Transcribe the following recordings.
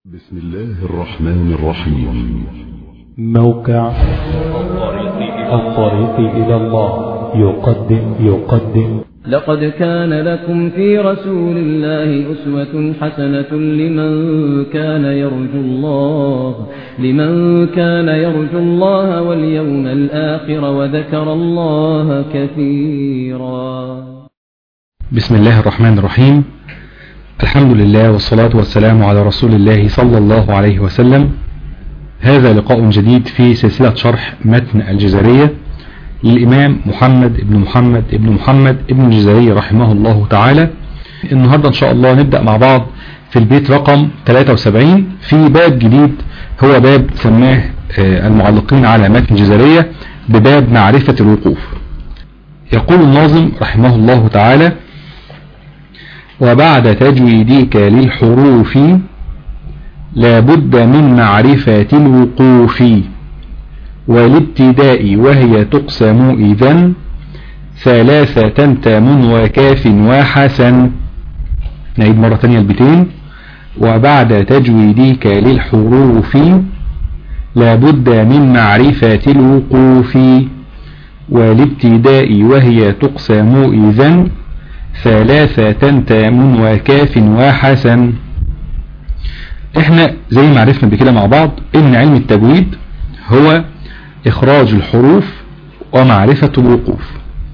بسم الله الرحمن الرحيم موقع الطريق إلى الله يقدم يقدم لقد كان لكم في رسول الله أسوة حسنة لمن كان يرجو الله لمن كان يرجو الله واليوم الآخر وذكر الله كثيرا بسم الله الرحمن الرحيم الحمد لله والصلاة والسلام على رسول الله صلى الله عليه وسلم هذا لقاء جديد في سلسلة شرح متن الجزرية للإمام محمد بن محمد بن محمد بن الجزري رحمه الله تعالى النهاردة إن شاء الله نبدأ مع بعض في البيت رقم 73 في باب جديد هو باب سماه المعلقين على متن الجزرية بباب معرفة الوقوف يقول الناظم رحمه الله تعالى وبعد تجويدك للحروف لابد من معرفة الوقوف والابتداء وهي تقسم إذا ثلاثة تام وكاف وحسن نعيد مرة ثانية البيتين وبعد تجويدك للحروف لابد من معرفة الوقوف والابتداء وهي تقسم إذا ثلاثة تام وكاف وحسن احنا زي ما عرفنا بكده مع بعض ان علم التجويد هو اخراج الحروف ومعرفة الوقوف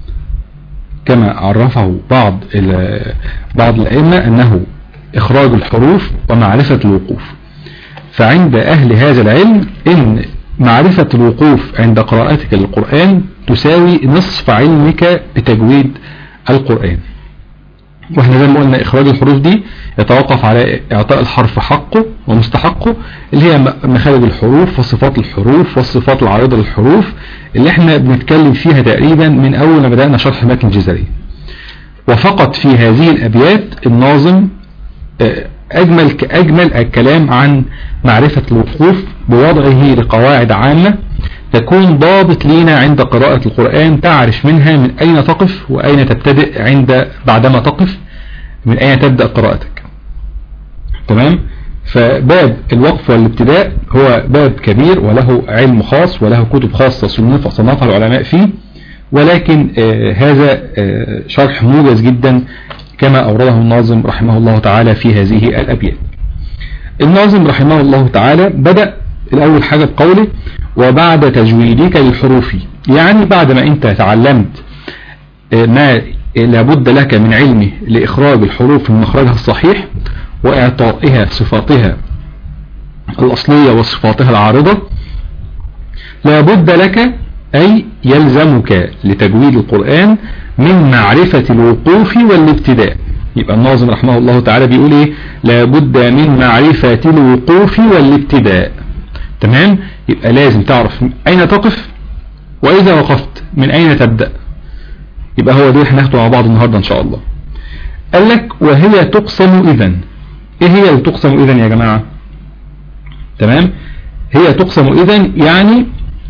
كما عرفه بعض بعض الائمة انه اخراج الحروف ومعرفة الوقوف فعند اهل هذا العلم ان معرفة الوقوف عند قراءتك للقرآن تساوي نصف علمك بتجويد القرآن واحنا زي ما قلنا اخراج الحروف دي يتوقف على اعطاء الحرف حقه ومستحقه اللي هي مخارج الحروف وصفات الحروف والصفات العارضة للحروف اللي احنا بنتكلم فيها تقريبا من اول ما بدأنا شرح متن الجزرية وفقط في هذه الابيات الناظم اجمل اجمل الكلام عن معرفة الوقوف بوضعه لقواعد عامة تكون ضابط لينا عند قراءة القرآن تعرف منها من أين تقف وأين تبتدئ عند بعدما تقف من أين تبدأ قراءتك تمام فباب الوقف والابتداء هو باب كبير وله علم خاص وله كتب خاصة صنفها العلماء فيه ولكن آه هذا آه شرح موجز جدا كما أورده الناظم رحمه الله تعالى في هذه الأبيات الناظم رحمه الله تعالى بدأ الأول حاجة بقوله وبعد تجويدك للحروف يعني بعد ما انت تعلمت ما لابد لك من علمه لإخراج الحروف من مخرجها الصحيح وإعطائها صفاتها الأصلية وصفاتها العارضة لابد لك أي يلزمك لتجويد القرآن من معرفة الوقوف والابتداء يبقى الناظم رحمه الله تعالى بيقول ايه لابد من معرفة الوقوف والابتداء تمام يبقى لازم تعرف أين تقف وإذا وقفت من أين تبدأ يبقى هو ده احنا ناخده مع بعض النهاردة إن شاء الله قال لك وهي تقسم إذا إيه هي اللي تقسم إذا يا جماعة تمام هي تقسم إذا يعني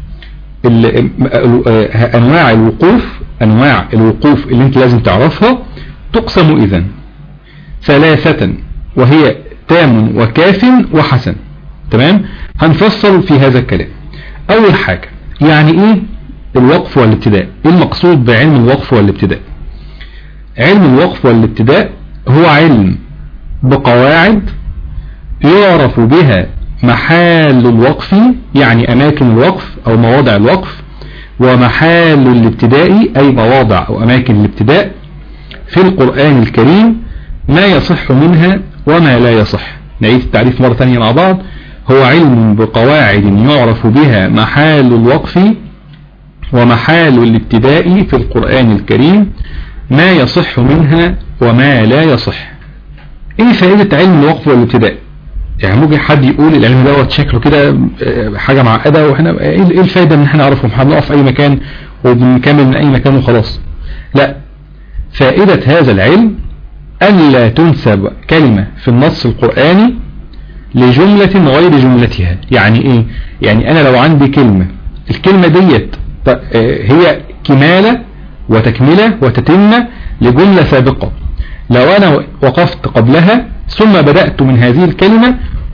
أنواع الوقوف أنواع الوقوف اللي انت لازم تعرفها تقسم إذا ثلاثة وهي تام وكاف وحسن تمام هنفصل في هذا الكلام اول حاجة يعني ايه الوقف والابتداء ايه المقصود بعلم الوقف والابتداء علم الوقف والابتداء هو علم بقواعد يعرف بها محال الوقف يعني اماكن الوقف او مواضع الوقف ومحال الابتداء اي مواضع او اماكن الابتداء في القرآن الكريم ما يصح منها وما لا يصح نعيد التعريف مرة ثانية مع بعض هو علم بقواعد يعرف بها محال الوقف ومحال الابتداء في القرآن الكريم ما يصح منها وما لا يصح ايه فائدة علم الوقف والابتداء يعني ممكن حد يقول العلم دوت شكله كده حاجة معقدة واحنا ايه الفايدة ان احنا نعرفه احنا بنقف في اي مكان وبنكمل من اي مكان وخلاص لا فائدة هذا العلم ألا تنسب كلمة في النص القرآني لجملة غير جملتها يعني ايه يعني انا لو عندي كلمة الكلمة ديت هي كمالة وتكملة وتتمة لجملة سابقة لو انا وقفت قبلها ثم بدأت من هذه الكلمة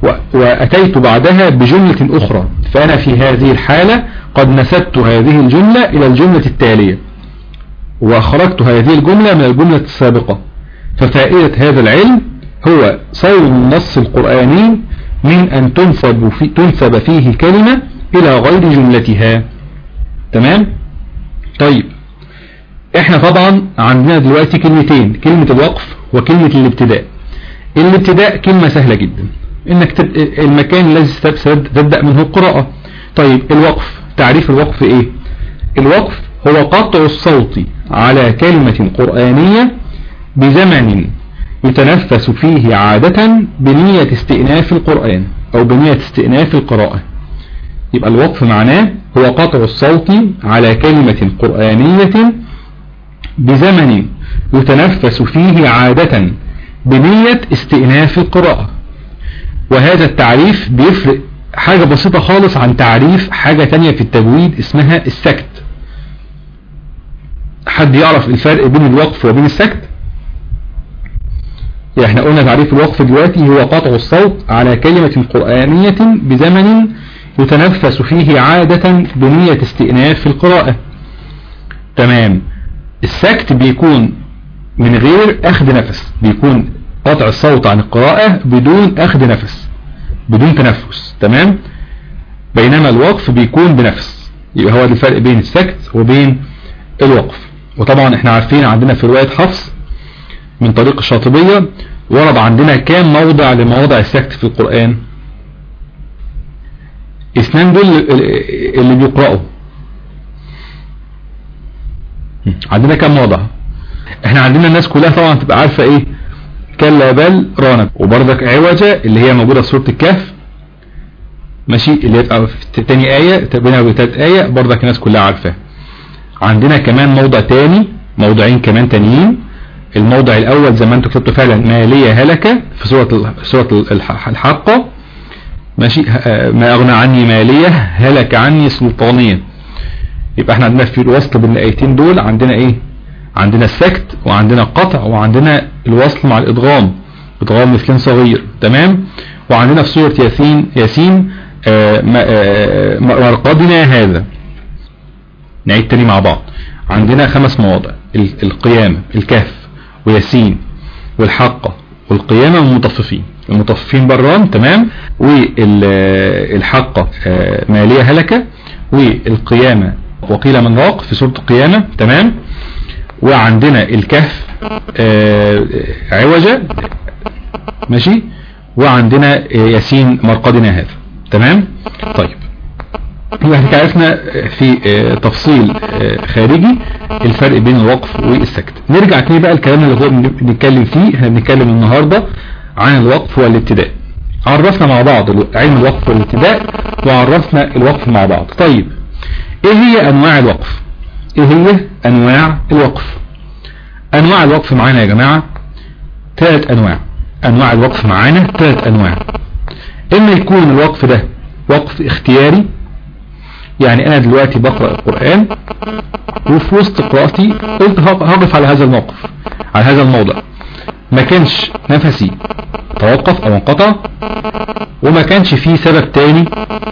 و- وأتيت بعدها بجملة أخرى فأنا في هذه الحالة قد نسبت هذه الجملة إلى الجملة التالية وخرجت هذه الجملة من الجملة السابقة ففائدة هذا العلم هو صير النص القرآني من أن تنسب, في تنسب فيه كلمة إلى غير جملتها تمام طيب احنا طبعا عندنا دلوقتي كلمتين كلمة الوقف وكلمة الابتداء الابتداء كلمة سهلة جدا انك تب... المكان الذي ستب- تبدأ منه القراءة طيب الوقف تعريف الوقف ايه الوقف هو قطع الصوت على كلمة قرآنية بزمن يتنفس فيه عادة بنية استئناف القرآن أو بنية استئناف القراءة يبقى الوقف معناه هو قطع الصوت على كلمة قرآنية بزمن يتنفس فيه عادة بنية استئناف القراءة وهذا التعريف بيفرق حاجة بسيطة خالص عن تعريف حاجة تانية في التجويد اسمها السكت حد يعرف الفرق بين الوقف وبين السكت يعني احنا قلنا تعريف الوقف دلوقتي هو قطع الصوت على كلمة قرآنية بزمن يتنفس فيه عادة بنية استئناف في القراءة تمام السكت بيكون من غير اخذ نفس بيكون قطع الصوت عن القراءة بدون اخذ نفس بدون تنفس تمام بينما الوقف بيكون بنفس يبقى هو ده الفرق بين السكت وبين الوقف وطبعا احنا عارفين عندنا في رواية حفص من طريق الشاطبية ورد عندنا كام موضع لمواضع السكت في القرآن اثنان دول اللي بيقرأوا عندنا كام موضع احنا عندنا الناس كلها طبعا تبقى عارفة ايه كلا بل رانت وبرضك عوجة اللي هي موجودة في سورة الكهف ماشي اللي هي في تاني آية بينها وبين تالت آية برضك الناس كلها عارفاها عندنا كمان موضع تاني موضعين كمان تانيين الموضع الأول زي ما انتوا كتبتوا فعلا مالية هلكة في سورة سورة الحاقة ماشي ما أغنى عني مالية هلك عني سلطانية يبقى احنا عندنا في الوصل بين الآيتين دول عندنا ايه عندنا السكت وعندنا القطع وعندنا الوصل مع الإدغام إدغام مثلين صغير تمام وعندنا في سورة ياسين ياسين مرقدنا هذا نعيد تاني مع بعض عندنا خمس مواضع القيامة الكهف وياسين والحقة والقيامة والمطففين المطففين بران تمام والحقة مالية هلكة والقيامة وقيل من راق في سورة القيامة تمام وعندنا الكهف عوجة ماشي وعندنا ياسين مرقدنا هذا تمام طيب يبقى احنا عرفنا في تفصيل خارجي الفرق بين الوقف والسكت نرجع تاني بقى الكلام اللي هو بنتكلم فيه احنا بنتكلم النهاردة عن الوقف والابتداء عرفنا مع بعض علم الوقف والابتداء وعرفنا الوقف مع بعض طيب ايه هي انواع الوقف ايه هي انواع الوقف انواع الوقف معانا يا جماعة ثلاث انواع انواع الوقف معانا ثلاث انواع اما يكون الوقف ده وقف اختياري يعني انا دلوقتي بقرأ القرآن وفي وسط قراءتي قلت هقف على هذا الموقف على هذا الموضع ما كانش نفسي توقف او انقطع وما كانش فيه سبب تاني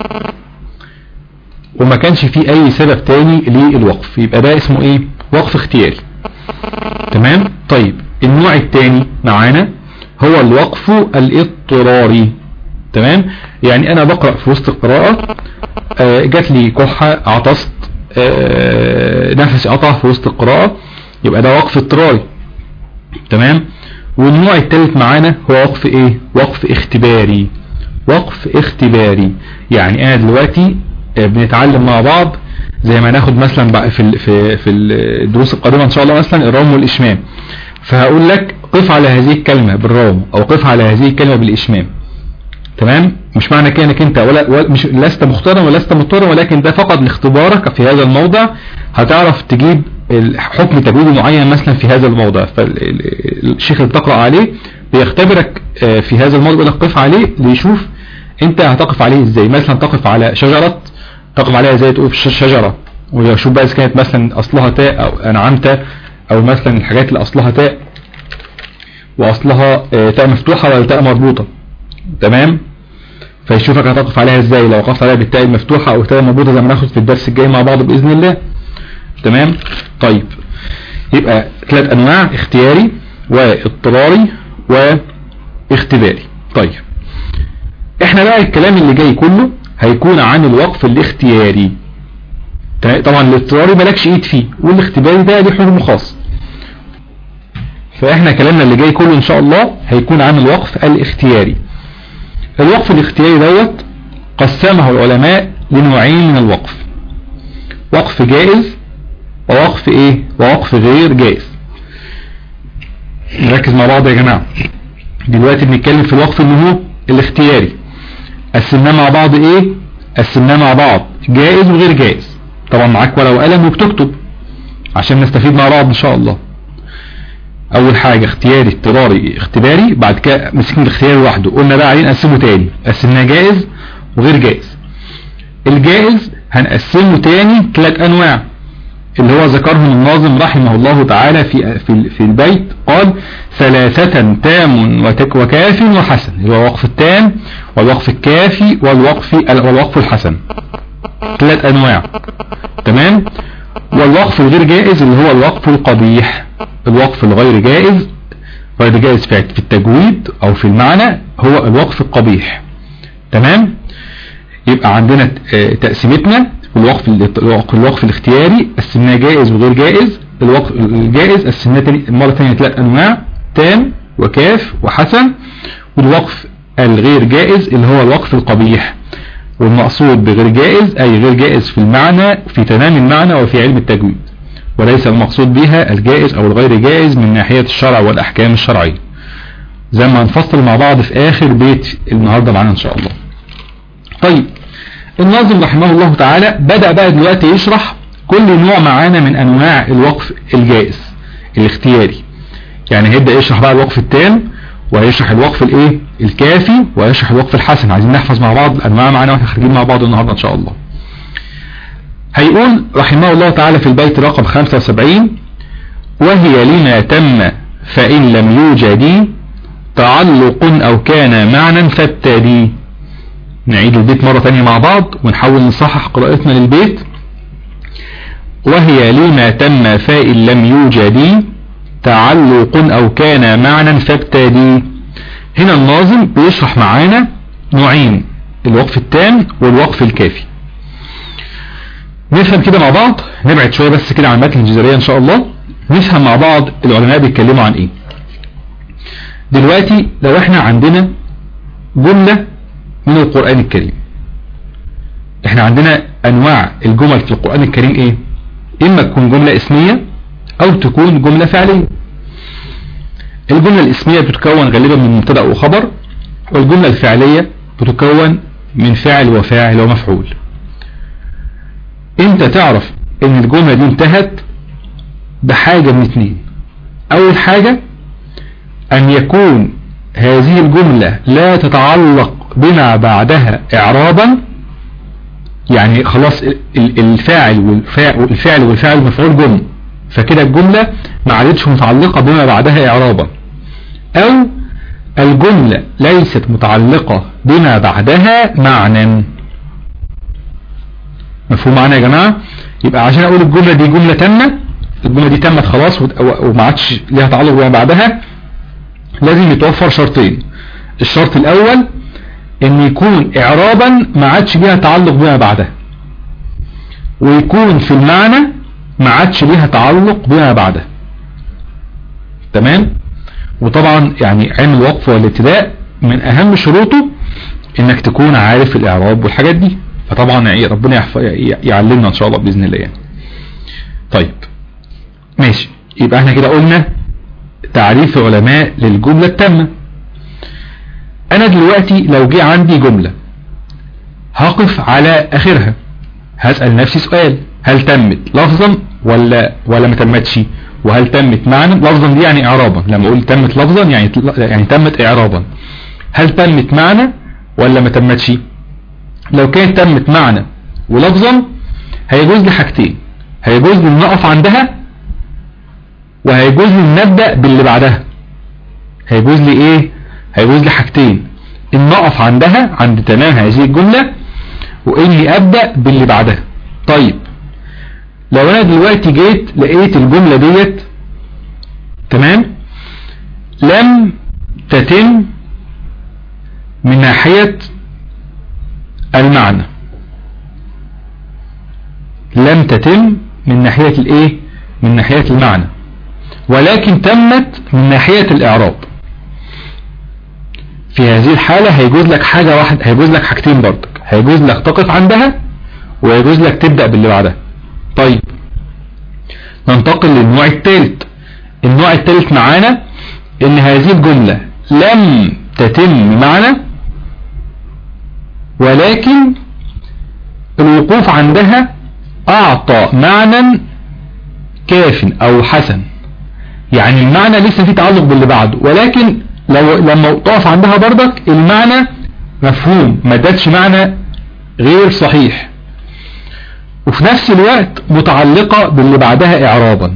وما كانش فيه اي سبب تاني للوقف يبقى ده اسمه ايه وقف اختياري تمام طيب النوع التاني معانا هو الوقف الاضطراري تمام يعني انا بقرأ في وسط القراءة آه جات لي كحة عطست آه نفسي قطع في وسط القراءة يبقى ده وقف اضطراري تمام والنوع الثالث معانا هو وقف ايه وقف اختباري وقف اختباري يعني انا دلوقتي آه بنتعلم مع بعض زي ما ناخد مثلا بقى في في في الدروس القادمه ان شاء الله مثلا الروم والاشمام فهقول لك قف على هذه الكلمه بالروم او قف على هذه الكلمه بالاشمام تمام مش معنى كده انك انت ولا مش لست مختارا ولست مضطرا ولكن ده فقط لاختبارك في هذا الموضع هتعرف تجيب حكم تجويدي معين مثلا في هذا الموضع فالشيخ اللي بتقرا عليه بيختبرك في هذا الموضع يقول لك قف عليه ليشوف انت هتقف عليه ازاي مثلا تقف على شجره تقف عليها ازاي تقول شجره ويشوف بقى اذا كانت مثلا اصلها تاء او انعمت او مثلا الحاجات اللي اصلها تاء واصلها تاء مفتوحه ولا تاء مربوطه تمام فيشوفك هتقف عليها ازاي لو وقفت عليها بالتاء المفتوحة او التاء المربوطة زي ما ناخد في الدرس الجاي مع بعض بإذن الله تمام طيب يبقى ثلاث انواع اختياري واضطراري واختباري طيب احنا بقى الكلام اللي جاي كله هيكون عن الوقف الاختياري طبعا الاضطراري مالكش ايد فيه والاختباري ده ليه حكم خاص فاحنا كلامنا اللي جاي كله ان شاء الله هيكون عن الوقف الاختياري الوقف الاختياري دوت قسمه العلماء لنوعين من الوقف وقف جائز ووقف ايه ووقف غير جائز نركز مع بعض يا جماعة دلوقتي بنتكلم في الوقف اللي هو الاختياري قسمناه مع بعض ايه قسمناه مع بعض جائز وغير جائز طبعا معاك ورقه وقلم وبتكتب عشان نستفيد مع بعض ان شاء الله اول حاجة اختياري اضطراري اختباري بعد كده مسكين الاختياري لوحده قلنا بقى عليه نقسمه تاني قسمناه جائز وغير جائز الجائز هنقسمه تاني ثلاث انواع اللي هو ذكرهم الناظم رحمه الله تعالى في في في البيت قال ثلاثة تام وتك وكاف وحسن اللي هو الوقف التام والوقف الكافي والوقف والوقف الحسن ثلاث انواع تمام والوقف الغير جائز اللي هو الوقف القبيح الوقف الغير جائز غير جائز في التجويد او في المعنى هو الوقف القبيح تمام يبقى عندنا تقسيمتنا الوقف الوقف الاختياري قسمناه جائز وغير جائز الوقف الجائز قسمناه تاني مرة ثانيه ثلاث انواع تام وكاف وحسن والوقف الغير جائز اللي هو الوقف القبيح والمقصود بغير جائز أي غير جائز في المعنى في تمام المعنى وفي علم التجويد وليس المقصود بها الجائز أو الغير جائز من ناحية الشرع والأحكام الشرعية زي ما هنفصل مع بعض في آخر بيت النهاردة معنا إن شاء الله طيب الناظم رحمه الله تعالى بدأ بقى دلوقتي يشرح كل نوع معانا من أنواع الوقف الجائز الاختياري يعني هيبدأ يشرح بقى الوقف التام وهيشرح الوقف الايه الكافي وهيشرح الوقف الحسن عايزين نحفظ مع بعض الانواع معانا واحنا خارجين مع بعض النهارده ان شاء الله هيقول رحمه الله تعالى في البيت رقم 75 وهي لما تم فإن لم يوجد تعلق أو كان معنى فابتدي نعيد البيت مرة تانية مع بعض ونحاول نصحح قراءتنا للبيت وهي لما تم فإن لم يوجد تعلق أو كان معنى فابتدي هنا الناظم بيشرح معانا نوعين الوقف التام والوقف الكافي نفهم كده مع بعض نبعد شوية بس كده عن المتن الجزرية ان شاء الله نفهم مع بعض العلماء بيتكلموا عن ايه دلوقتي لو احنا عندنا جملة من القرآن الكريم احنا عندنا انواع الجمل في القرآن الكريم ايه اما تكون جملة اسمية او تكون جملة فعلية الجملة الاسمية بتتكون غالبا من مبتدا وخبر والجملة الفعلية بتتكون من فاعل وفاعل ومفعول انت تعرف ان الجملة دي انتهت بحاجة من اتنين اول حاجة ان يكون هذه الجملة لا تتعلق بما بعدها اعرابا يعني خلاص الفاعل والفاعل والفاعل المفعول جم فكده الجملة ما عادتش متعلقة بما بعدها اعرابا او الجملة ليست متعلقة بما بعدها معنى مفهوم معنا يا جماعة يبقى عشان اقول الجملة دي جملة تامة الجملة دي تمت خلاص وما عادش ليها تعلق بما بعدها لازم يتوفر شرطين الشرط الاول ان يكون اعرابا ما عادش ليها تعلق بما بعدها ويكون في المعنى ما عادش ليها تعلق بما بعدها تمام وطبعا يعني علم الوقف والابتداء من اهم شروطه انك تكون عارف الاعراب والحاجات دي فطبعا يعني ربنا يعلمنا ان شاء الله باذن الله يعني طيب ماشي يبقى احنا كده قلنا تعريف علماء للجملة التامة انا دلوقتي لو جه عندي جملة هقف على اخرها هسأل نفسي سؤال هل تمت لفظا ولا ولا ما تمتش وهل تمت معنى لفظا دي يعني اعرابا لما اقول تمت لفظا يعني يعني تمت اعرابا هل تمت معنى ولا ما تمتش لو كانت تمت معنى ولفظا هيجوز لي حاجتين هيجوز لي نقف عندها وهيجوز لي نبدأ باللي بعدها هيجوز لي ايه هيجوز لي حاجتين ان اقف عندها عند تمام هذه الجملة واني ابدأ باللي بعدها طيب لو انا دلوقتي جيت لقيت الجملة ديت تمام لم تتم من ناحية المعنى لم تتم من ناحية الايه من ناحية المعنى ولكن تمت من ناحية الاعراب في هذه الحالة هيجوز لك حاجة واحد هيجوز لك حاجتين برضك هيجوز لك تقف عندها ويجوز لك تبدأ باللي بعدها طيب ننتقل للنوع الثالث النوع الثالث معانا ان هذه الجملة لم تتم معنا ولكن الوقوف عندها اعطى معنى كاف او حسن يعني المعنى لسه فيه تعلق باللي بعده ولكن لو لما تقف عندها برضك المعنى مفهوم ما ادتش معنى غير صحيح وفي نفس الوقت متعلقة باللي بعدها اعرابا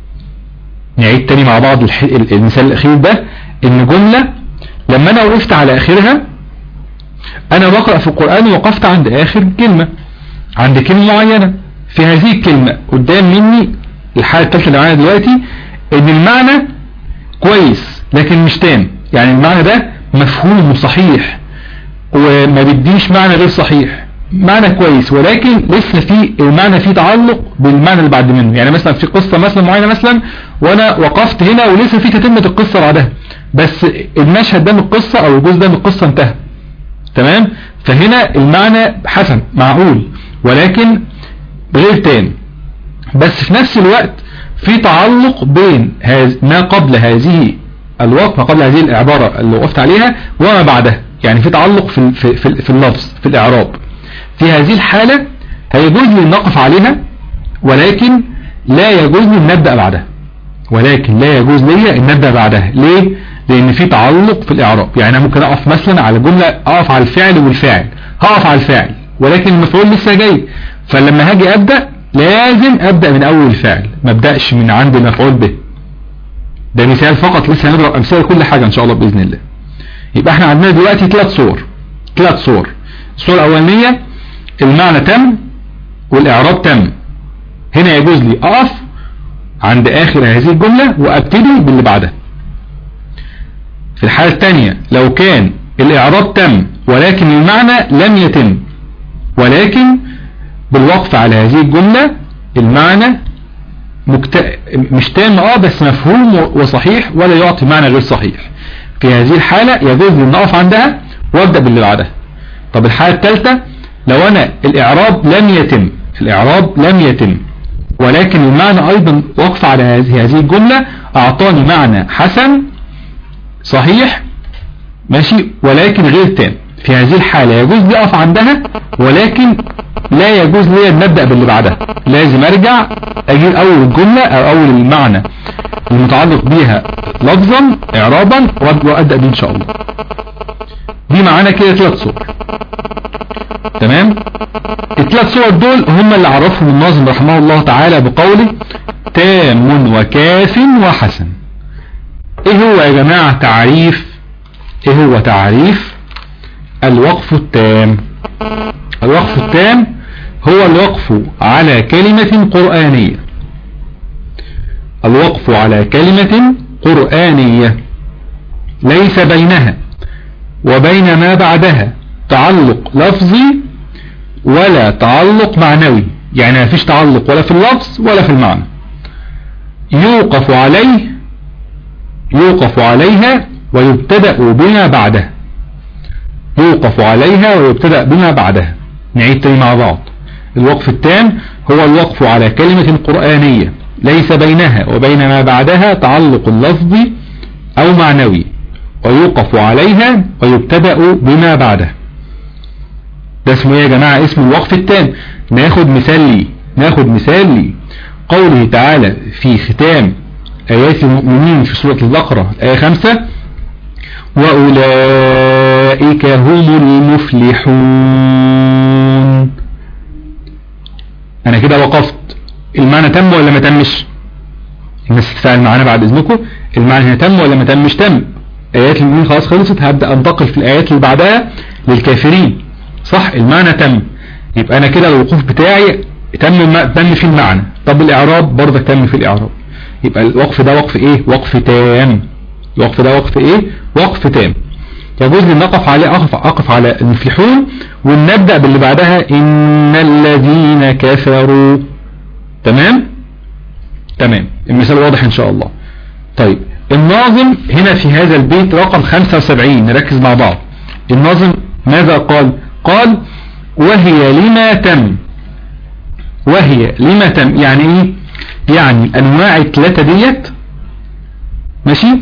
نعيد تاني مع بعض الح... المثال الاخير ده ان جملة لما انا وقفت على اخرها انا بقرأ في القرآن وقفت عند اخر كلمة عند كلمة معينة في هذه الكلمة قدام مني الحالة الثالثة اللي معانا دلوقتي ان المعنى كويس لكن مش تام يعني المعنى ده مفهوم وصحيح وما بديش معنى غير صحيح معنى كويس ولكن لسه في المعنى فيه تعلق بالمعنى اللي بعد منه يعني مثلا في قصة مثلا معينة مثلا وانا وقفت هنا ولسه في تتمة القصة بعدها بس المشهد ده من القصة او الجزء ده من القصة انتهى تمام فهنا المعنى حسن معقول ولكن غير تام بس في نفس الوقت في تعلق بين هذ ما قبل هذه الوقت ما قبل هذه العبارة اللي وقفت عليها وما بعدها يعني في تعلق في, في, في, في اللفظ في الإعراب في هذه الحالة هيجوز لي نقف عليها ولكن لا يجوز لي نبدأ بعدها ولكن لا يجوز لي ان نبدأ بعدها ليه لان في تعلق في الاعراب يعني انا ممكن اقف مثلا على جملة اقف على الفعل والفاعل هقف على الفاعل ولكن المفعول لسه جاي فلما هاجي ابدأ لازم ابدأ من اول الفعل ما ابدأش من عند المفعول به ده مثال فقط لسه هنضرب امثله لكل حاجة ان شاء الله باذن الله يبقى احنا عندنا دلوقتي ثلاث صور ثلاث صور الصورة الاولانية المعنى تم والاعراب تم هنا يجوز لي اقف عند اخر هذه الجملة وابتدي باللي بعدها في الحالة الثانية لو كان الاعراب تم ولكن المعنى لم يتم ولكن بالوقف على هذه الجملة المعنى مكت... مش تام اه بس مفهوم وصحيح ولا يعطي معنى غير صحيح في هذه الحالة يجوز لي نقف عندها وابدأ باللي بعدها طب الحالة الثالثة لو انا الاعراب لم يتم الاعراب لم يتم ولكن المعنى ايضا وقف على هذه هذه الجملة اعطاني معنى حسن صحيح ماشي ولكن غير تام في هذه الحالة يجوز لي اقف عندها ولكن لا يجوز لي ان نبدأ باللي بعدها لازم ارجع اجيب اول الجملة او اول المعنى المتعلق بيها لفظا اعرابا وابدأ بيه ان شاء الله دي معانا كده ثلاث صور تمام الثلاث صور دول هم اللي عرفهم الناظم رحمه الله تعالى بقوله تام وكاف وحسن ايه هو يا جماعة تعريف ايه هو تعريف الوقف التام الوقف التام هو الوقف على كلمة قرآنية الوقف على كلمة قرآنية ليس بينها وبين ما بعدها تعلق لفظي ولا تعلق معنوي يعني ما فيش تعلق ولا في اللفظ ولا في المعنى يوقف عليه يوقف عليها ويبتدأ بما بعدها يوقف عليها ويبتدأ بما بعدها نعيد تاني مع بعض الوقف التام هو الوقف على كلمة قرآنية ليس بينها وبين ما بعدها تعلق لفظي أو معنوي ويوقف عليها ويبتدأ بما بعدها ده اسمه ايه يا جماعة اسمه الوقف التام ناخد مثال لي ناخد مثال لي قوله تعالى في ختام آيات المؤمنين في سورة البقرة آية خمسة وأولئك هم المفلحون أنا كده وقفت المعنى تم ولا ما تمش الناس تتفاعل معانا بعد إذنكم المعنى هنا تم ولا ما تمش تم آيات المؤمنين خلاص خلصت هبدأ انتقل في الآيات اللي بعدها للكافرين صح المعنى تم يبقى أنا كده الوقوف بتاعي تم تم في المعنى طب الإعراب برضه تم في الإعراب يبقى الوقف ده وقف إيه وقف تام الوقف ده وقف إيه وقف تام يجوز لي نقف عليه أقف, أقف على المفلحون ونبدأ باللي بعدها إن الذين كفروا تمام تمام المثال واضح إن شاء الله طيب الناظم هنا في هذا البيت رقم 75 نركز مع بعض الناظم ماذا قال قال وهي لما تم وهي لما تم يعني ايه يعني انواع الثلاثة ديت ماشي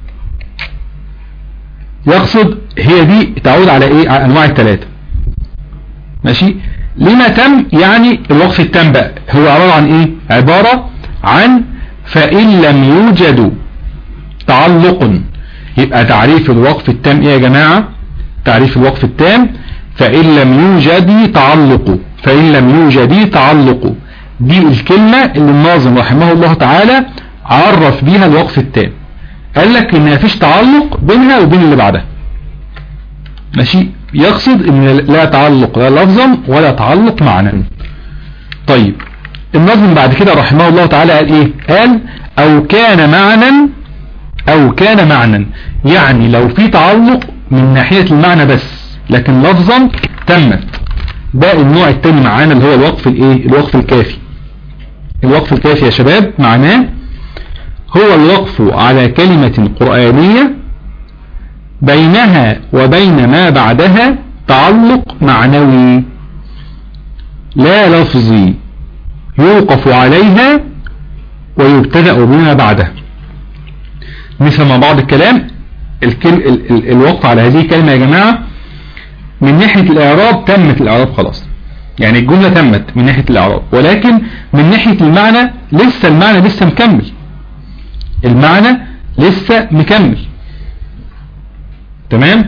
يقصد هي دي تعود على ايه على انواع الثلاثة ماشي لما تم يعني الوقف التام بقى هو عبارة عن ايه عبارة عن فإن لم يوجد تعلق يبقى تعريف الوقف التام ايه يا جماعة تعريف الوقف التام فإن لم يوجد تعلق فإن لم يوجد تعلق دي الكلمة اللي الناظم رحمه الله تعالى عرف بيها الوقف التام قال لك ان مفيش تعلق بينها وبين اللي بعدها ماشي يقصد ان لا تعلق لا لفظا ولا تعلق معنى طيب النظم بعد كده رحمه الله تعالى قال ايه قال او كان معنى او كان معنى يعني لو في تعلق من ناحية المعنى بس لكن لفظا تمت ده النوع التاني معانا اللي هو الوقف الايه الوقف الكافي الوقف الكافي يا شباب معناه هو الوقف على كلمة قرآنية بينها وبين ما بعدها تعلق معنوي لا لفظي يوقف عليها ويبتدأ بما بعدها مثل ما بعض الكلام الكل ال ال الوقف على هذه الكلمة يا جماعة من ناحية الإعراب تمت الإعراب خلاص يعني الجملة تمت من ناحية الإعراب ولكن من ناحية المعنى لسه المعنى لسه مكمل المعنى لسه مكمل تمام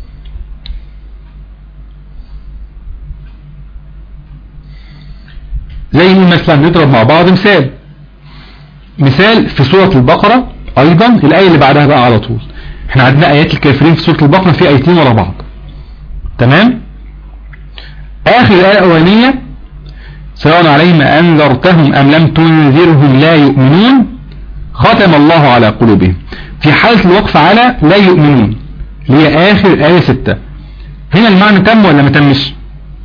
زي مثلا نضرب مع بعض مثال مثال في سورة البقرة ايضا الآية اللي بعدها بقى على طول احنا عندنا ايات الكافرين في سورة البقرة في ايتين ورا بعض تمام اخر آية الاولانية سواء عليهم انذرتهم ام لم تنذرهم لا يؤمنون ختم الله على قلوبهم في حالة الوقف على لا يؤمنون اللي هي اخر آية ستة هنا المعنى تم ولا ما تمش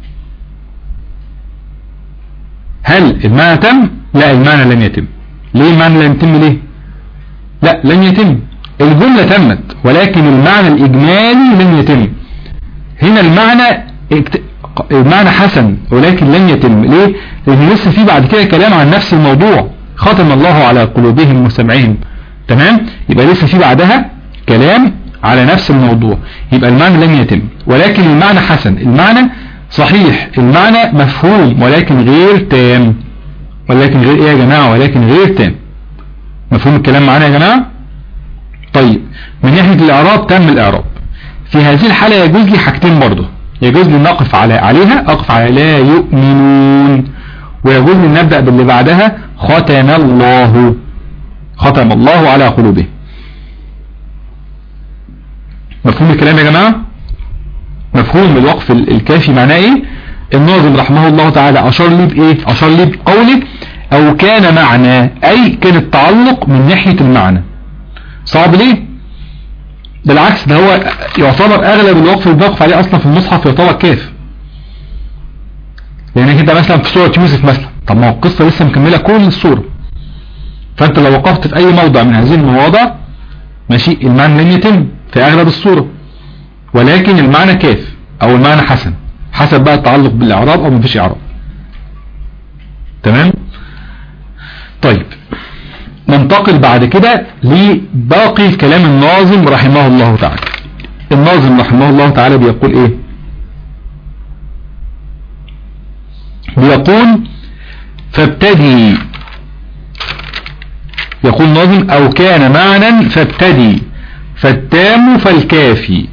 هل المعنى تم لا المعنى لم يتم ليه المعنى لم يتم ليه لا لم يتم الجملة تمت ولكن المعنى الإجمالي لم يتم هنا المعنى المعنى حسن ولكن لم يتم ليه لأن لسه في بعد كده كلام عن نفس الموضوع ختم الله على قلوبهم وسمعهم تمام يبقى لسه في بعدها كلام على نفس الموضوع يبقى المعنى لم يتم ولكن المعنى حسن المعنى صحيح المعنى مفهوم ولكن غير تام ولكن غير ايه يا جماعة ولكن غير تام مفهوم الكلام معانا يا جماعة طيب من ناحية الاعراب تم الاعراب في هذه الحالة يجوز لي حاجتين برضه يجوز لي نقف على عليها اقف على لا يؤمنون ويجوز لي نبدأ باللي بعدها ختم الله ختم الله على قلوبهم مفهوم الكلام يا جماعة مفهوم الوقف الكافي معناه ايه الناظم رحمه الله تعالى اشار لي بايه اشار لي بقوله او كان معنى اي كان التعلق من ناحية المعنى صعب ليه بالعكس ده هو يعتبر اغلب الوقف اللي بوقف عليه اصلا في المصحف يعتبر كاف لان كده مثلا في سورة يوسف مثلا طب ما هو القصة لسه مكملة كل السورة فانت لو وقفت في اي موضع من هذه المواضع ماشي المعنى لن يتم في اغلب الصورة ولكن المعنى كاف او المعنى حسن حسب بقى التعلق بالاعراب او مفيش اعراب تمام طيب ننتقل بعد كده لباقي كلام الناظم رحمه الله تعالى الناظم رحمه الله تعالى بيقول ايه بيقول فابتدي يقول ناظم او كان معنى فابتدي فالتام فالكافي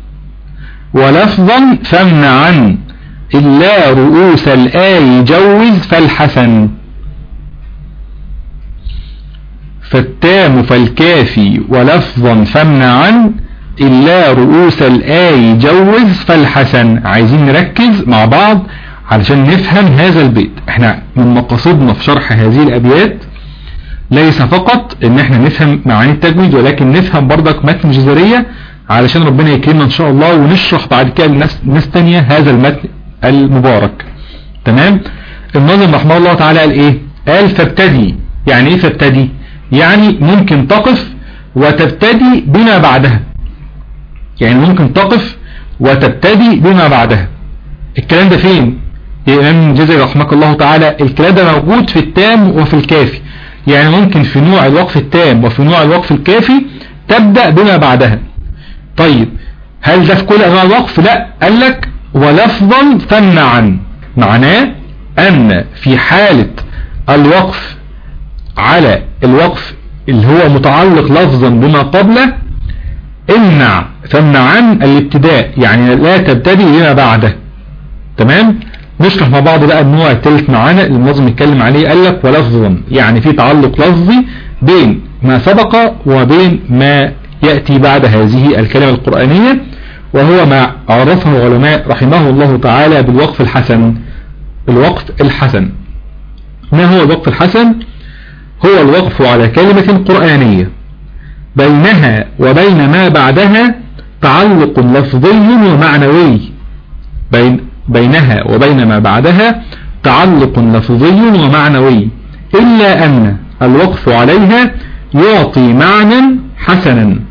ولفظا فامنعا إلا رؤوس الآي جوز فالحسن فالتام فالكافي ولفظا فامنعا إلا رؤوس الآي جوز فالحسن عايزين نركز مع بعض علشان نفهم هذا البيت احنا من مقاصدنا في شرح هذه الأبيات ليس فقط ان احنا نفهم معاني التجويد ولكن نفهم برضك متن الجزرية علشان ربنا يكرمنا ان شاء الله ونشرح بعد كده لناس ناس تانية هذا المتن المبارك تمام الناظم رحمه الله تعالى قال ايه قال فابتدي يعني ايه فابتدي يعني ممكن تقف وتبتدي بما بعدها يعني ممكن تقف وتبتدي بما بعدها الكلام ده فين يا امام الجزري رحمك الله تعالى الكلام ده موجود في التام وفي الكافي يعني ممكن في نوع الوقف التام وفي نوع الوقف الكافي تبدأ بما بعدها طيب هل ده في كل انواع الوقف لا قال لك ولفظا فمنعا معناه ان في حالة الوقف على الوقف اللي هو متعلق لفظا بما قبله امنع فامنعا الابتداء يعني لا تبتدي بما بعده تمام نشرح مع بعض بقى النوع الثالث معانا اللي النظم يتكلم عليه قال لك ولفظا يعني في تعلق لفظي بين ما سبق وبين ما يأتي بعد هذه الكلمة القرآنية وهو ما عرفه العلماء رحمه الله تعالى بالوقف الحسن الوقف الحسن ما هو الوقف الحسن هو الوقف على كلمة قرآنية بينها وبين ما بعدها تعلق لفظي ومعنوي بين بينها وبين ما بعدها تعلق لفظي ومعنوي إلا أن الوقف عليها يعطي معنى حسنا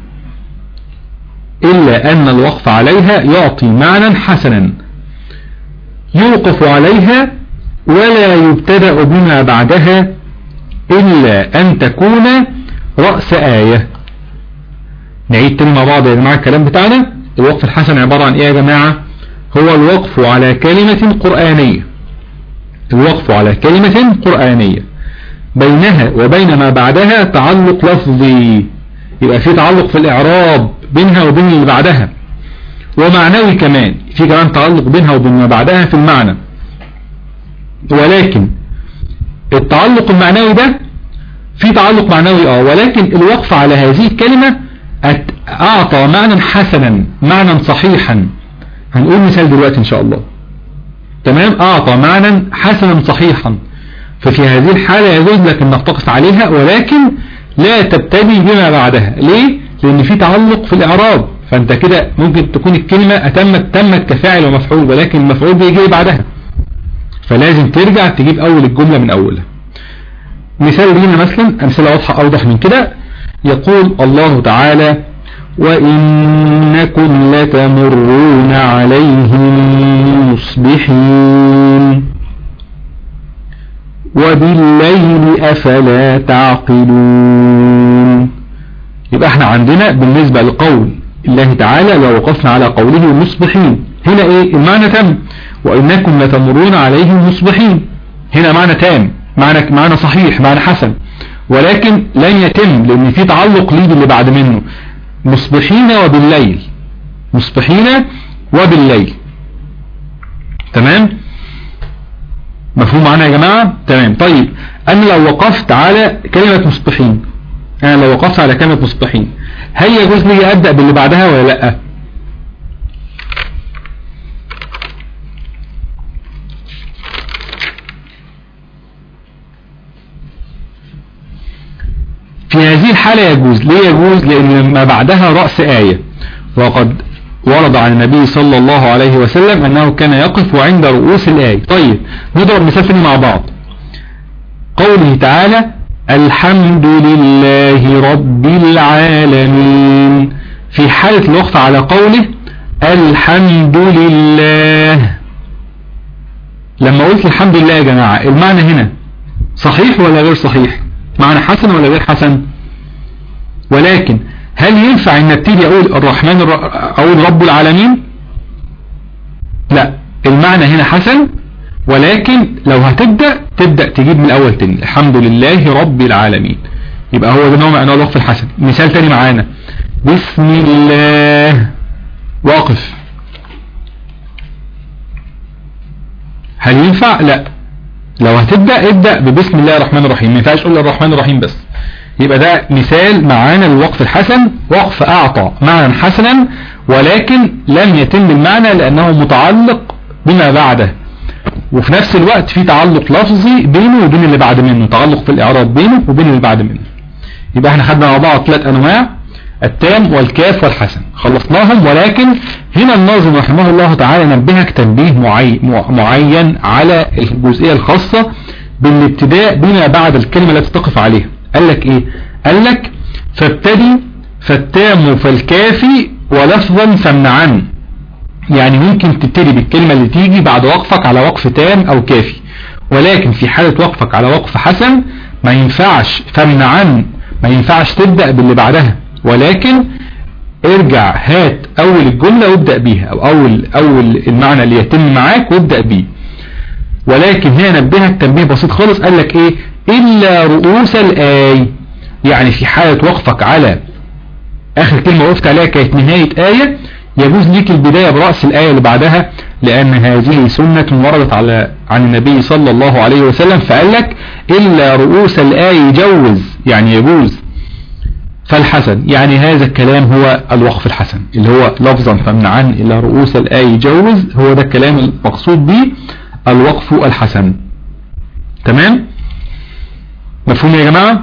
إلا أن الوقف عليها يعطي معنى حسنا يوقف عليها ولا يبتدأ بما بعدها إلا أن تكون رأس آية نعيد تاني مع بعض يا جماعة الكلام بتاعنا الوقف الحسن عبارة عن إيه يا جماعة هو الوقف على كلمة قرآنية الوقف على كلمة قرآنية بينها وبين ما بعدها تعلق لفظي يبقى في تعلق في الإعراب بينها وبين اللي بعدها ومعنوي كمان في كمان تعلق بينها وبين ما بعدها في المعنى ولكن التعلق المعنوي ده في تعلق معنوي اه ولكن الوقف على هذه الكلمة أعطى معنى حسنا معنى صحيحا هنقول مثال دلوقتي إن شاء الله تمام أعطى معنى حسنا صحيحا ففي هذه الحالة يجوز لك أنك تقف عليها ولكن لا تبتدي بما بعدها ليه؟ لأن في تعلق في الإعراب فأنت كده ممكن تكون الكلمة أتمت تمت كفاعل ومفعول ولكن المفعول بيجي بعدها فلازم ترجع تجيب أول الجملة من أولها مثال لينا مثلا أمثلة واضحة أوضح من كده يقول الله تعالى وإنكم لتمرون عليهم مصبحين وبالليل أفلا تعقلون يبقى احنا عندنا بالنسبة لقول الله تعالى لو وقفنا على قوله مصبحين هنا ايه المعنى تم وإنكم لتمرون عليهم مصبحين هنا معنى تام معنى, معنى صحيح معنى حسن ولكن لن يتم لان في تعلق ليه باللي بعد منه مصبحين وبالليل مصبحين وبالليل تمام مفهوم معنا يا جماعة تمام طيب انا لو وقفت على كلمة مصبحين انا لو وقفت على كلمة مصبحين هل يجوز لي ابدأ باللي بعدها ولا لا في هذه الحالة يجوز ليه يجوز لأن ما بعدها رأس آية وقد ورد عن النبي صلى الله عليه وسلم أنه كان يقف عند رؤوس الآية طيب نضرب مثال مع بعض قوله تعالى الحمد لله رب العالمين في حالة الوقف على قوله الحمد لله لما قلت الحمد لله يا جماعة المعنى هنا صحيح ولا غير صحيح معنى حسن ولا غير حسن ولكن هل ينفع ان ابتدي اقول الرحمن الر... اقول رب العالمين لا المعنى هنا حسن ولكن لو هتبدأ تبدأ تجيب من الاول تاني الحمد لله رب العالمين يبقى هو ده نوع من انواع الوقف الحسن مثال تاني معانا بسم الله واقف هل ينفع لا لو هتبدأ ابدأ ببسم الله الرحمن الرحيم ما ينفعش تقول الرحمن الرحيم بس يبقى ده مثال معانا للوقف الحسن وقف أعطى معنى حسنا ولكن لم يتم المعنى لأنه متعلق بما بعده وفي نفس الوقت في تعلق لفظي بينه وبين اللي بعد منه تعلق في الإعراب بينه وبين اللي بعد منه يبقى احنا خدنا مع بعض ثلاث أنواع التام والكاف والحسن خلصناهم ولكن هنا الناظم رحمه الله تعالى نبهك تنبيه معي معين على الجزئية الخاصة بالابتداء بما بعد الكلمة التي تقف عليها قال لك ايه قال لك فابتدي فالتام فالكافي ولفظا فامنعا يعني ممكن تبتدي بالكلمة اللي تيجي بعد وقفك على وقف تام او كافي ولكن في حالة وقفك على وقف حسن ما ينفعش فامنعا ما ينفعش تبدأ باللي بعدها ولكن ارجع هات اول الجملة وابدأ بيها او اول اول المعنى اللي يتم معاك وابدأ بيه ولكن هنا نبهك تنبيه بسيط خالص قال لك ايه الا رؤوس الاي يعني في حالة وقفك على اخر كلمة وقفت عليها كانت نهاية اية يجوز ليك البداية برأس الآية اللي بعدها لأن هذه سنة وردت على عن النبي صلى الله عليه وسلم فقال لك إلا رؤوس الآية يجوز يعني يجوز فالحسن يعني هذا الكلام هو الوقف الحسن اللي هو لفظا فمنعا إلا رؤوس الآية يجوز هو ده الكلام المقصود به الوقف الحسن تمام مفهوم يا جماعة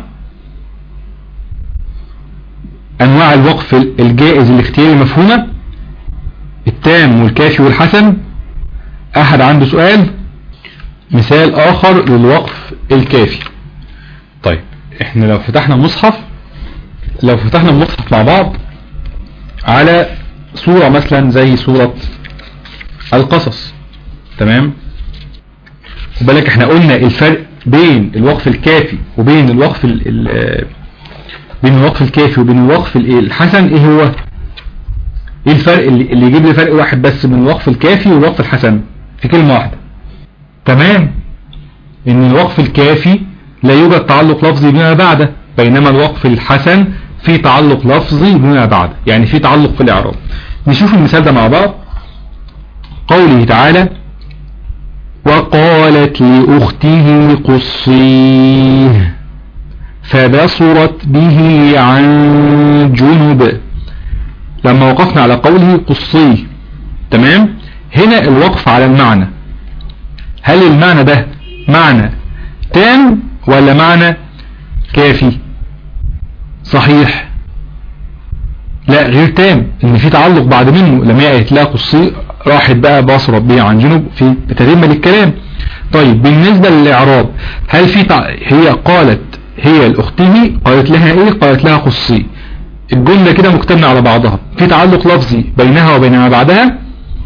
أنواع الوقف الجائز الاختياري مفهومة التام والكافي والحسن أحد عنده سؤال مثال آخر للوقف الكافي طيب احنا لو فتحنا مصحف لو فتحنا المصحف مع بعض على صورة مثلا زي صورة القصص تمام بالك احنا قلنا الفرق بين الوقف الكافي وبين الوقف ال ال بين الوقف الكافي وبين الوقف الحسن ايه هو ايه الفرق اللي, اللي يجيب لي فرق واحد بس بين الوقف الكافي والوقف الحسن في كلمة واحدة تمام ان الوقف الكافي لا يوجد تعلق لفظي بما بعده بينما الوقف الحسن في تعلق لفظي بما بعد يعني في تعلق في الإعراب نشوف المثال ده مع بعض قوله تعالى وقالت لأخته قصيه فبصرت به عن جنب لما وقفنا على قوله قصيه تمام هنا الوقف على المعنى هل المعنى ده معنى تام ولا معنى كافي صحيح لا غير تام ان في تعلق بعد منه لما هي لا قصي راحت بقى بصرت بيه عن جنوب في تتم للكلام طيب بالنسبة للإعراب هل في تع... هي قالت هي الأخته قالت لها ايه قالت لها قصي الجملة كده مكتملة على بعضها في تعلق لفظي بينها وبين ما بعدها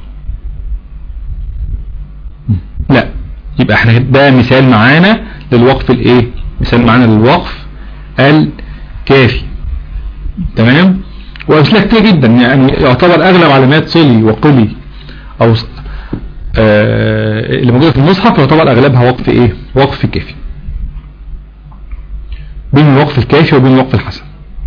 لا يبقى احنا ده مثال معانا للوقف الايه مثال معانا للوقف الكافي تمام وأمثلة كتير جدا يعني يعتبر أغلب علامات صلي وقلي أو آه اللي موجودة في المصحف يعتبر أغلبها وقف إيه وقف كافي بين الوقف الكافي وبين الوقف الحسن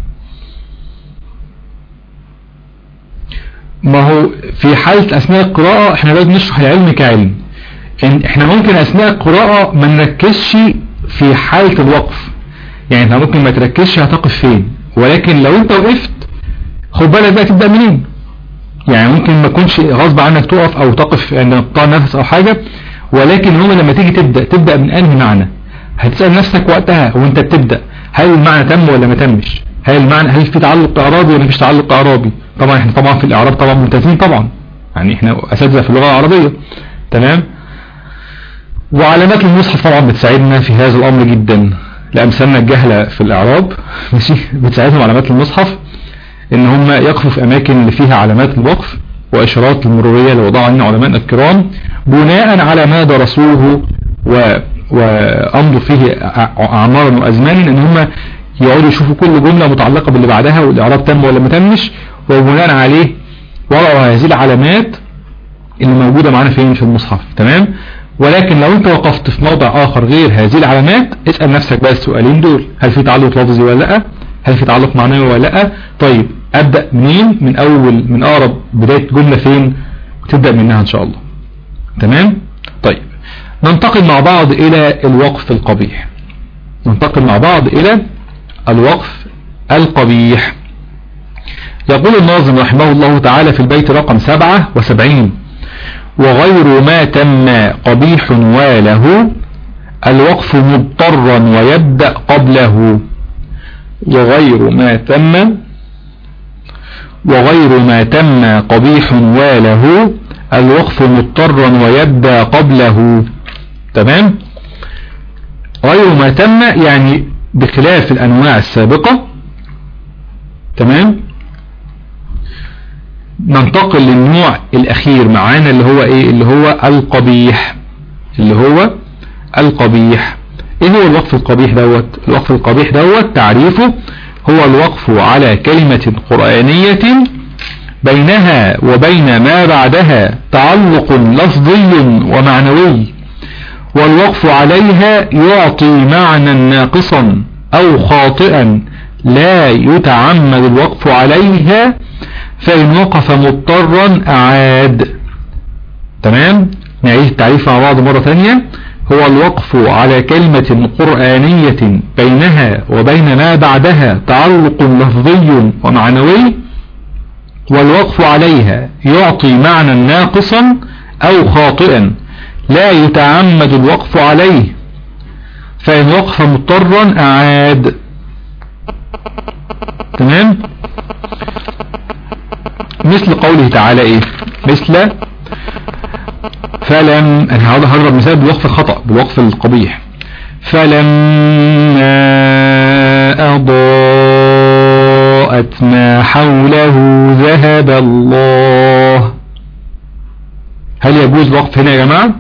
ما هو في حالة أثناء القراءة احنا لازم نشرح العلم كعلم إن احنا ممكن أثناء القراءة ما نركزش في حالة الوقف يعني انت ممكن ما تركزش هتقف فين ولكن لو انت وقفت خد بالك بقى تبدأ منين يعني ممكن ما يكونش غصب عنك تقف او تقف عند قطاع نفس او حاجة ولكن هو لما تيجي تبدأ تبدأ من انهي معنى هتسأل نفسك وقتها وانت بتبدأ هل المعنى تم ولا ما تمش هل المعنى هل في تعلق اعرابي ولا مفيش تعلق اعرابي طبعا احنا طبعا في الاعراب طبعا ممتازين طبعا يعني احنا اساتذه في اللغة العربية تمام وعلامات المصحف طبعا بتساعدنا في هذا الامر جدا لامثالنا الجهلة في الاعراب ماشي بتساعدهم علامات المصحف ان هم يقفوا في اماكن اللي فيها علامات الوقف واشارات المرورية اللي وضعها لنا علماء الكرام بناء على ما درسوه و وامضوا فيه اعمارا وازمانا ان هم يقعدوا يشوفوا كل جملة متعلقة باللي بعدها والاعراب تم ولا ما تمش وبناء عليه وضعوا هذه العلامات اللي موجودة معانا فين في المصحف تمام ولكن لو انت وقفت في موضع اخر غير هذه العلامات اسأل نفسك بقى السؤالين دول هل في تعلق لفظي ولا لا هل في تعلق معنوي ولا لا طيب ابدأ منين من اول من اقرب بداية جملة فين وتبدأ منها ان شاء الله تمام طيب ننتقل مع بعض الى الوقف القبيح ننتقل مع بعض الى الوقف القبيح يقول الناظم رحمه الله تعالى في البيت رقم 77 وغير ما تم قبيح واله الوقف مضطرا ويبدأ قبله وغير ما تم وغير ما تم قبيح واله الوقف مضطرا ويبدأ قبله تمام غير ما تم يعني بخلاف الأنواع السابقة تمام ننتقل للنوع الأخير معانا اللي هو إيه اللي هو القبيح اللي هو القبيح إيه هو الوقف القبيح دوت الوقف القبيح دوت تعريفه هو الوقف على كلمة قرآنية بينها وبين ما بعدها تعلق لفظي ومعنوي والوقف عليها يعطي معنى ناقصا أو خاطئا لا يتعمد الوقف عليها فإن وقف مضطرا أعاد تمام نعيد التعريف مع بعض مرة ثانية هو الوقف على كلمة قرآنية بينها وبين ما بعدها تعلق لفظي ومعنوي والوقف عليها يعطي معنى ناقصا أو خاطئا لا يتعمد الوقف عليه فإن وقف مضطرا أعاد تمام مثل قوله تعالى ايه مثل فلم انا هضرب مثال بالوقف الخطأ بالوقف القبيح فلما أضاءت ما حوله ذهب الله هل يجوز الوقف هنا يا جماعة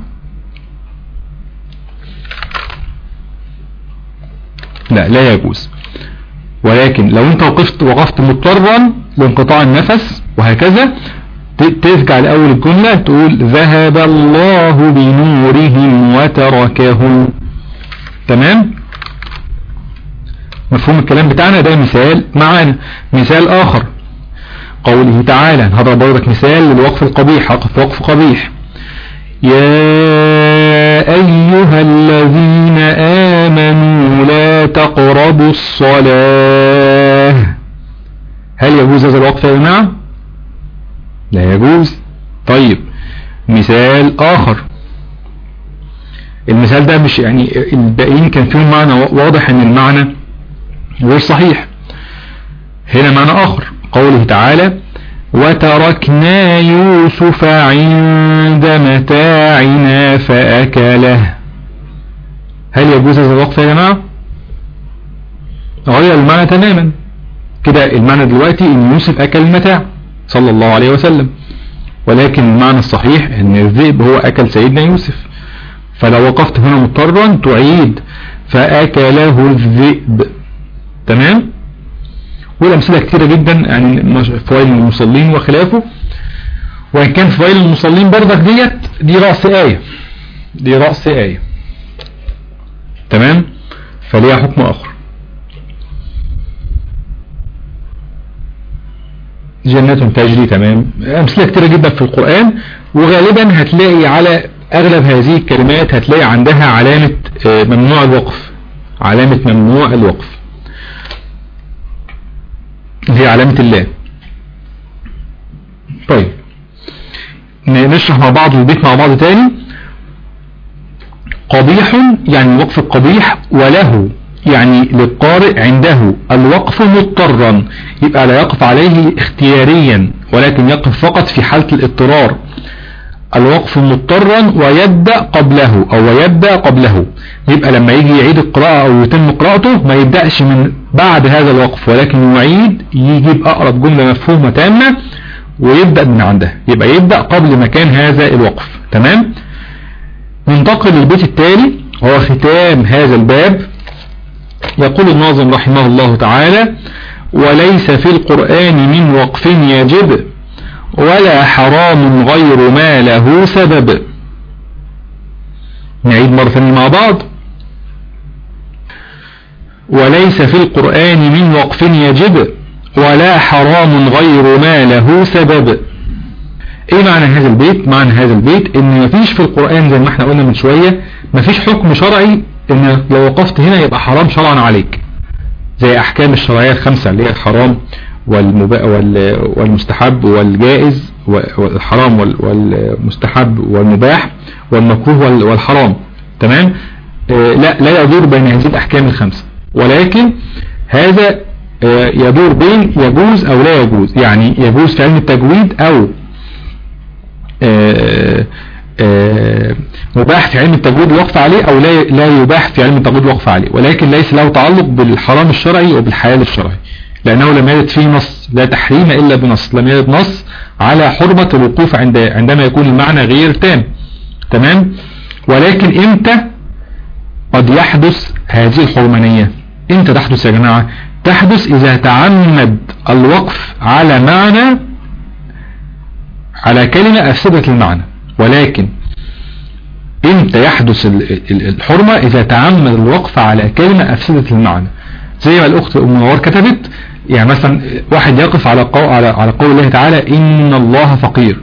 لا لا يجوز ولكن لو انت وقفت وقفت مضطرا لانقطاع النفس وهكذا ترجع لأول الجملة تقول ذهب الله بنورهم وتركهم تمام مفهوم الكلام بتاعنا ده مثال معانا مثال آخر قوله تعالى هذا برضك مثال للوقف القبيح وقف وقف قبيح يا أيها الذين آمنوا لا تقربوا الصلاة هل يجوز هذا الوقف يا جماعة لا يجوز طيب مثال آخر المثال ده مش يعني الباقيين كان فيهم معنى واضح ان المعنى غير صحيح هنا معنى آخر قوله تعالى وتركنا يوسف عند متاعنا فأكله هل يجوز هذا الوقف يا جماعة غير المعنى تماما كده المعنى دلوقتي ان يوسف اكل المتاع صلى الله عليه وسلم ولكن المعنى الصحيح ان الذئب هو اكل سيدنا يوسف فلو وقفت هنا مضطرا تعيد فاكله الذئب تمام والامثله كتيره جدا يعني فوائد المصلين وخلافه وان كان فوائد المصلين برضك ديت دي راس ايه دي راس ايه تمام فليها حكم اخر جنات تجري تمام امثله كتيره جدا في القران وغالبا هتلاقي على اغلب هذه الكلمات هتلاقي عندها علامه ممنوع الوقف علامه ممنوع الوقف هي علامة الله طيب نشرح مع بعض البيت مع بعض تاني قبيح يعني الوقف القبيح وله يعني للقارئ عنده الوقف مضطرا يبقى لا يقف عليه اختياريا ولكن يقف فقط في حالة الاضطرار الوقف مضطرا ويبدأ قبله او يبدأ قبله يبقى لما يجي يعيد القراءة او يتم قراءته ما يبدأش من بعد هذا الوقف ولكن يعيد يجيب اقرب جملة مفهومة تامة ويبدأ من عندها يبقى يبدأ قبل مكان هذا الوقف تمام ننتقل للبيت التالي وهو ختام هذا الباب يقول الناظم رحمه الله تعالى وليس في القرآن من وقف يجب ولا حرام غير ما له سبب نعيد مرة ثانية مع بعض وليس في القرآن من وقف يجب ولا حرام غير ما له سبب ايه معنى هذا البيت معنى هذا البيت ان مفيش في القرآن زي ما احنا قلنا من شوية مفيش حكم شرعي ان لو وقفت هنا يبقى حرام شرعا عليك زي احكام الشرعية الخمسة اللي هي الحرام والمبا... وال... والمستحب والجائز والحرام وال... والمستحب والمباح والمكروه وال... والحرام تمام آه لا لا يدور بين هذه الاحكام الخمسة ولكن هذا آه يدور بين يجوز او لا يجوز يعني يجوز في علم التجويد او آه مباح في علم التجويد الوقف عليه او لا لا يباح في علم التجويد الوقف عليه ولكن ليس له تعلق بالحرام الشرعي وبالحلال الشرعي لانه لم يرد فيه نص لا تحريم الا بنص لم يرد نص على حرمة الوقوف عند عندما يكون المعنى غير تام تمام ولكن امتى قد يحدث هذه الحرمانية امتى تحدث يا جماعة تحدث اذا تعمد الوقف على معنى على كلمة افسدت المعنى ولكن امتى يحدث الحرمة اذا تعمد الوقف على كلمة افسدت المعنى زي ما الاخت ام نوار كتبت يعني مثلا واحد يقف على قول على على قول الله تعالى ان الله فقير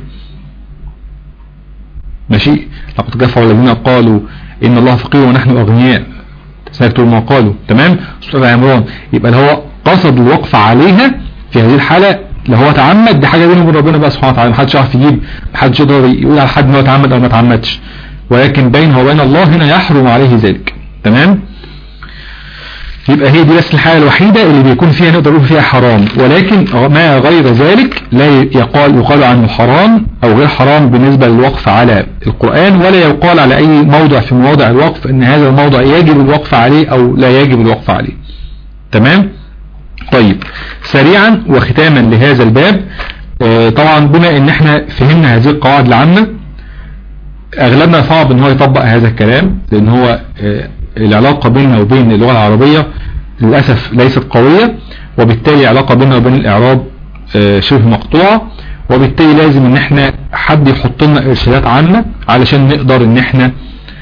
ماشي لقد كفروا الذين قالوا ان الله فقير ونحن اغنياء سيكتب ما قالوا تمام سورة عمران يبقى اللي هو قصد الوقف عليها في هذه الحالة لو هو تعمد دي حاجة بينه وبين ربنا بقى سبحانه وتعالى محدش يعرف يجيب محدش يقدر يقول على حد ان هو تعمد او ما تعمدش ولكن بينه وبين الله هنا يحرم عليه ذلك تمام يبقى هي دي بس الحالة الوحيدة اللي بيكون فيها نقدر نقول فيها حرام ولكن ما غير ذلك لا يقال يقال عنه حرام او غير حرام بالنسبة للوقف على القرآن ولا يقال على اي موضع في مواضع الوقف ان هذا الموضع يجب الوقف عليه او لا يجب الوقف عليه تمام طيب سريعا وختاما لهذا الباب آه طبعا بما ان احنا فهمنا هذه القواعد العامة اغلبنا صعب ان هو يطبق هذا الكلام لان هو آه العلاقة بيننا وبين اللغة العربية للأسف ليست قوية وبالتالي العلاقة بيننا وبين الإعراب آه شبه مقطوعة وبالتالي لازم ان احنا حد يحط لنا ارشادات عامة علشان نقدر ان احنا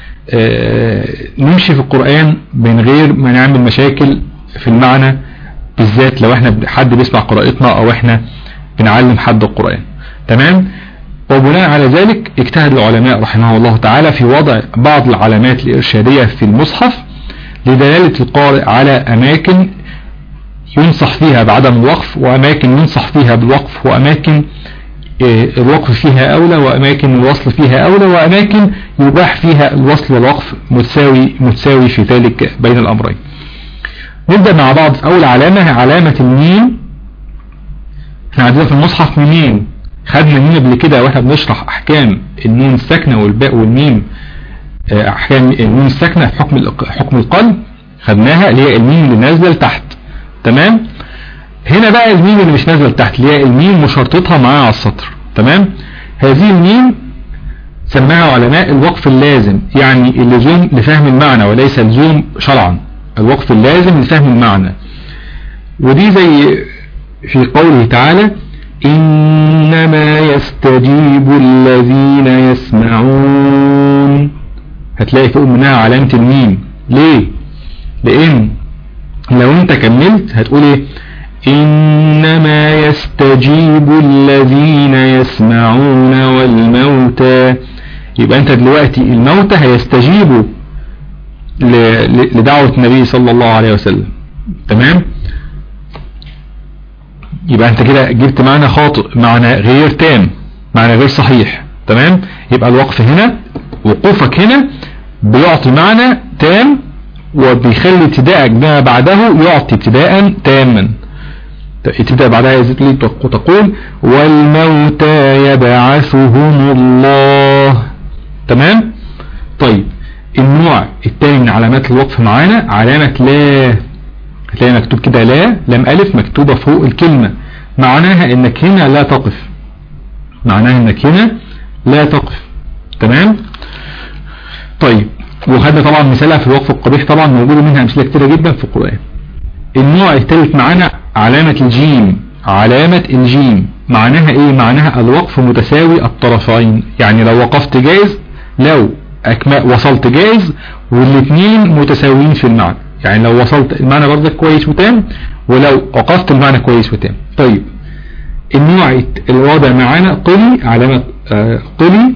نمشي في القرآن من غير ما نعمل مشاكل في المعنى بالذات لو احنا حد بيسمع قراءتنا او احنا بنعلم حد القرآن تمام وبناء على ذلك اجتهد العلماء رحمه الله تعالى في وضع بعض العلامات الإرشادية في المصحف لدلالة القارئ على أماكن ينصح فيها بعدم الوقف وأماكن ينصح فيها بالوقف وأماكن الوقف فيها أولى وأماكن الوصل فيها أولى وأماكن يباح فيها الوصل والوقف متساوي, متساوي في ذلك بين الأمرين نبدأ مع بعض أول علامة علامة الميم احنا عندنا في المصحف منين خدنا الميم قبل كده واحنا بنشرح احكام النون الساكنه والباء والميم احكام النون الساكنه في حكم حكم القلب خدناها اللي هي الميم اللي نازله لتحت تمام هنا بقى الميم اللي مش نازله لتحت اللي هي الميم مشرطتها معاها على السطر تمام هذه الميم سماها علماء الوقف اللازم يعني اللزوم لفهم المعنى وليس لزوم شرعا الوقف اللازم لفهم المعنى ودي زي في قوله تعالى إنما يستجيب الذين يسمعون هتلاقي فوق منها علامة الميم ليه لأن لو انت كملت هتقول ايه إنما يستجيب الذين يسمعون والموتى يبقى انت دلوقتي الموتى هيستجيبوا لدعوة النبي صلى الله عليه وسلم تمام يبقى انت كده جبت معنى خاطئ معنى غير تام معنى غير صحيح تمام يبقى الوقف هنا وقوفك هنا بيعطي معنى تام وبيخلي ابتداءك ما بعده يعطي ابتداء تاما ابتداء بعدها يزيد تقول والموتى يبعثهم الله تمام طيب النوع الثاني من علامات الوقف معانا علامة لا هتلاقي مكتوب كده لا لم ألف مكتوبة فوق الكلمة معناها انك هنا لا تقف معناها انك هنا لا تقف تمام طيب وخدنا طبعا مثالها في الوقف القبيح طبعا موجود منها امثله كتيره جدا في القرآن النوع الثالث معانا علامة الجيم علامة الجيم معناها ايه معناها الوقف متساوي الطرفين يعني لو وقفت جائز لو أكمل وصلت جائز والاثنين متساويين في المعنى يعني لو وصلت المعنى برضك كويس وتام ولو وقفت المعنى كويس وتام طيب النوع الوضع معانا قلي علامة آه قلي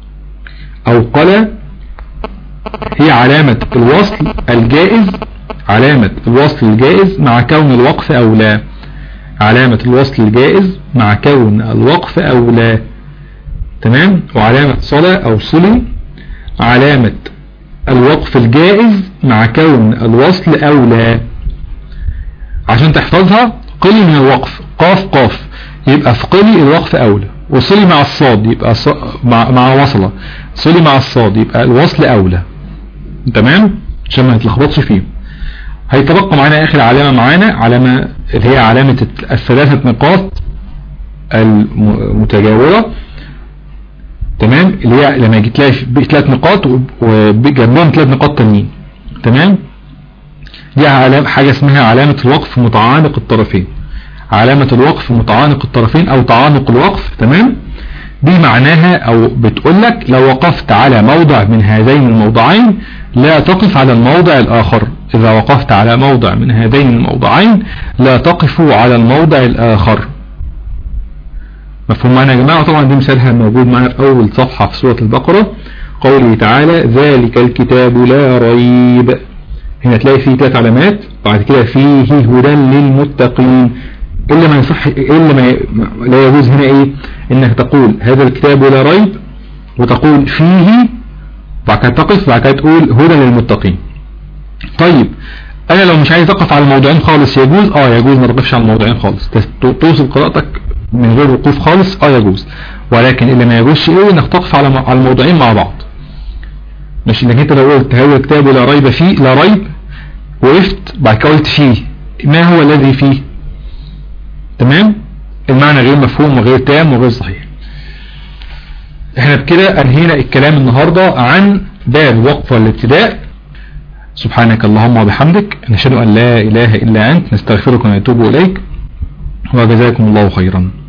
او قلى هي علامة الوصل الجائز علامة الوصل الجائز مع كون الوقف أولى علامة الوصل الجائز مع كون الوقف أولى تمام وعلامة صلاة أو صلي علامة الوقف الجائز مع كون الوصل أولى عشان تحفظها قلي من الوقف قاف قاف يبقى في قلي الوقف أولى وصلي مع الصاد يبقى ص... مع... مع وصلة صلي مع الصاد يبقى الوصل أولى تمام عشان ما نتلخبطش فيه هيتبقى معانا آخر علامة معانا علامة اللي هي علامة الثلاثة نقاط المتجاورة تمام اللي هي لما يجي تلاقي ثلاث نقاط وجنبهم ثلاث نقاط تانيين تمام دي علامة حاجة اسمها علامة الوقف متعانق الطرفين علامة الوقف متعانق الطرفين او تعانق الوقف تمام دي معناها او بتقول لك لو وقفت على موضع من هذين الموضعين لا تقف على الموضع الاخر اذا وقفت على موضع من هذين الموضعين لا تقف على الموضع الاخر مفهوم معنا يا جماعة طبعا دي مثالها موجود معنا في اول صفحة في سورة البقرة قوله تعالى ذلك الكتاب لا ريب هنا تلاقي فيه ثلاث علامات بعد كده فيه هدى للمتقين إلا ما يصح إلا ما لا يجوز هنا إيه إنك تقول هذا الكتاب لا ريب وتقول فيه بعد كده تقف بعد كده تقول هدى للمتقين طيب أنا لو مش عايز أقف على الموضوعين خالص يجوز آه يجوز ما تقفش على الموضوعين خالص توصل قراءتك من غير وقوف خالص آه يجوز ولكن اللي ما يجوزش إيه إنك تقف على على الموضوعين مع بعض مش إنك أنت لو قلت هذا الكتاب لا ريب فيه لا ريب وقفت بعد كده قلت فيه ما هو الذي فيه تمام المعنى غير مفهوم وغير تام وغير صحيح احنا بكده انهينا الكلام النهاردة عن باب الوقف والابتداء سبحانك اللهم وبحمدك نشهد ان لا اله الا انت نستغفرك ونتوب اليك وجزاكم الله خيرا